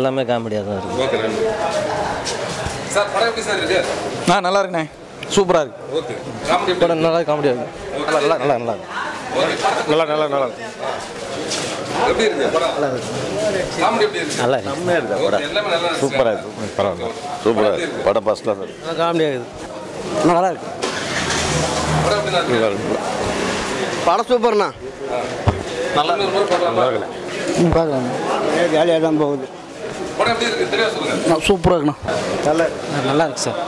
எல்லாமே காமெடியாக தான் இருக்குது ஓகே நன்றி சார் படம் எப்படி சார் இருக்கு ஆ நல்லா இருக்குண்ணே சூப்பராக இருக்கு ஓகே காமெடி எப்படி படம் நல்லா காமெடியாக இருக்குது நல்லா நல்லா நல்லா நல்லா இருக்கு ஓகே நல்லா நல்லா நல்லா எப்படி இருக்கு படம் காமெடி எப்படி இருக்கு நல்லா இருக்கு செம்மையாக இருக்கு ஓகே எல்லாமே நல்லா இருக்கு சூப்பராக இருக்கு பரவாயில்ல சூப்பராக இருக்கு படம் ஃபஸ்ட் கிளாஸ் இருக்கு காமெடியாக இருக்குது நல்லா இருக்கு படம் எப்படி இருக்கு நல்லா இருக்கு படம் சூப்பர்ண்ணா நல்லா இருக்கு பார்க்கலாமா பார்க்கலாம் ஜாலியாக தான் போகுது படம் எப்படி இருக்கு தெளிவா சொல்லுங்க சூப்பராக இருக்குண்ணா நல்லா நல்லா இருக்கு சார்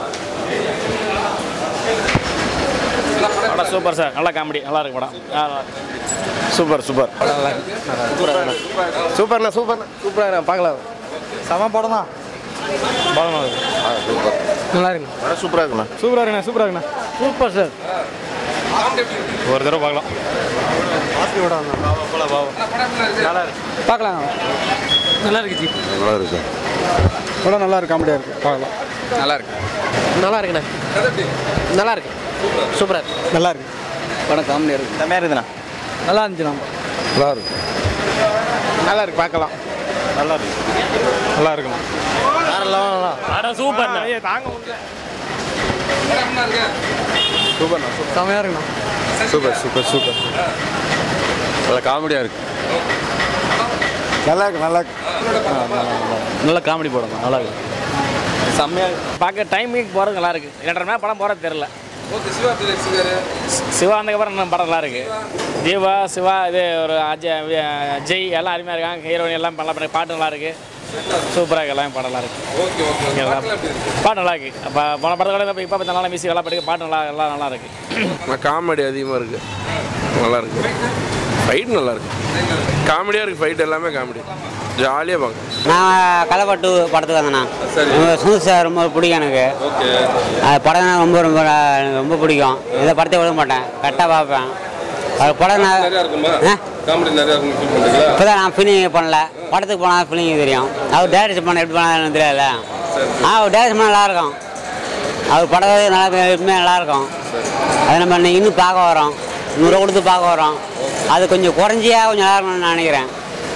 என்ன படம் படம் சூப்பர் சார் நல்ல காமெடி நல்லா இருக்கு படம் சூப்பர் சூப்பர் சூப்பர்ண்ணா சூப்பர்ண்ணா சூப்பராக பார்க்கலாம் செம படம் தான் சூப்பர் நல்லா இருக்கு படம் சூப்பராக இருக்குண்ணா சூப்பராக இருக்குண்ணே சூப்பராக இருக்குண்ணே சூப்பர் சார் காமெடி எப்படி இருக்கு ஒரு தடவை பார்க்கலாம் என்ன படம் எப்படி இருக்கு பார்க்கலாம் நல்லா இருக்கு ஜி நல்லா இருக்கு சார் படம் நல்லா இருக்கு காமெடியாக இருக்கு பார்க்கலாம் நல்லா இருக்கு நல்லா இருக்குண்ணே கதை எப்படி நல்லா இருக்கு சூப்பராக இருக்கு நல்லா இருக்கு படம் காமெடியாக இருக்கு செம்மையாக இருக்குதுண்ணா நல்லா இருந்துச்சு நம்ம நல்லா இருக்கு நல்லா இருக்கு பார்க்கலாம் நல்லா இருக்கு நல்லா இருக்குண்ணா படம் சூப்பர் தாங்க முடியல படம் எப்படி இருக்கு செம்மையாக இருக்குண்ணா சூப்பர் சூப்பர் சூப்பர் நல்லா காமெடியாக இருக்கு நல்லா இருக்கு நல்லா இருக்கு நல்ல காமெடி படம் நல்லா இருக்கு செம்மையாக பார்க்க டைமிங் போகிறது நல்லா இருக்கு இரண்டரை மணி நேரம் படம் போகிறது தெரில ஓகே சிவா எப்படி நடிச்சிருக்காரு சிவா வந்ததுக்கப்புறம் இன்னும் படம் நல்லா இருக்கு ஜீவா சிவா இது ஒரு அஜய் வி- ஜெய் எல்லாம் அருமையாக இருக்காங்க ஹீரோயின் எல்லாம் நல்லா பண்ணி பாட்டு நல்லா இருக்கு சூப்பராக இருக்கு எல்லாம் படம் நல்லா இருக்கு ஓகே ஓகே இங்க எல்லாம் பாட்டுலாம் எப்படி இருக்கு பாட்டு நல்லா இருக்கு அப்போ போன படத்தோட இப்போ இப்போ பார்த்து நல்லா மியூசிக் நல்லா படிக்க பாட்டு நல்லா எல்லாம் நல்லா இருக்கு காமெடி அதிகமாக இருக்கு நல்லா இருக்கு ஃபைட் நல்லா இருக்கு காமெடியாக இருக்கு ஃபைட் எல்லாமே காமெடி ஜாலியாக பார்க்கலாம் நான் கலப்பட்டு படத்துக்கு வந்தேண்ணா சுந்தர் சார் ரொம்ப பிடிக்கும் எனக்கு ஓகே அது படம் எனக்கு ரொம்ப ரொம்ப எனக்கு ரொம்ப பிடிக்கும் இந்த படத்தை விட மாட்டேன் கரெக்டாக பார்ப்பேன் அது படம் நான் நிறையா இருக்குமா ஆ? காமெடி நிறையா இருக்கும் ஃபீல் பண்ணுறீங்களா இப்போ தான் நான் ஃபீலிங் பண்ணல படத்துக்கு போனால் ஃபீலிங் தெரியும் அவர் டேரக்ட் பண்ண எப்படி பண்ணாலும் எனக்கு தெரியல ஆ அவர் டேரக்ட் பண்ண நல்லா இருக்கும் அவர் படம் நல்லா எப்பவுமே நல்லா இருக்கும் அதை நம்ம இன்னைக்கு இன்னும் பார்க்க வரோம் நூறுரூவா கொடுத்து பார்க்க வரோம் அது கொஞ்சம் குறைஞ்சியா கொஞ்சம் நல்லா இருக்கும்னு நான் நினைக்கிறேன்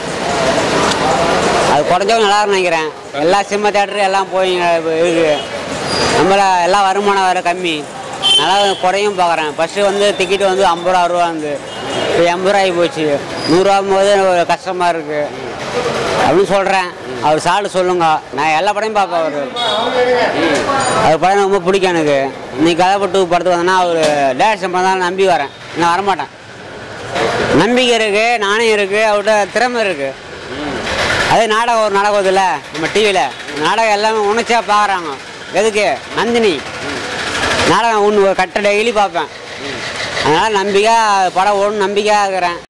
அது குறைஞ்சவங்க நல்லா இருக்கும்னு நினைக்கிறேன் எல்லா சினிமா தேட்டரு எல்லாம் போய் இருக்கு நம்மள எல்லாம் வருமானம் வேறு கம்மி நல்லா குறையும் பார்க்குறேன் ஃபஸ்ட்டு வந்து டிக்கெட் வந்து ஐம்பது ரூபா ரூபா வந்து இப்போ எண்பது ரூபா ஆகி போச்சு நூறுரூவா போது ஒரு கஷ்டமாக இருக்குது அப்படின்னு சொல்கிறேன் அவர் சாப்பிட்டு சொல்லுங்க நான் எல்லா படையும் பார்ப்பேன் அவர் அவர் படம் ரொம்ப பிடிக்கும் எனக்கு இன்னைக்கு கதைப்பட்டு படத்துக்கு வந்தேன்னா அவர் டேரக்ஷன் பண்ணாலும் நம்பி வரேன் நான் வரமாட்டேன் நம்பிக்கை இருக்குது நாணயம் இருக்குது அவர்கிட்ட திறமை இருக்குது அதே நாடகம் ஒரு நாடகம் வருதுல்ல நம்ம டிவியில் நாடகம் எல்லாமே உணர்ச்சியாக பார்க்குறாங்க எதுக்கு நந்தினி நாடகம் ஒன்று ஒரு கட்ட டெய்லி பார்ப்பேன் அதனால் நம்பிக்கை படம் ஓடும் நம்பிக்கையாக இருக்கிறேன்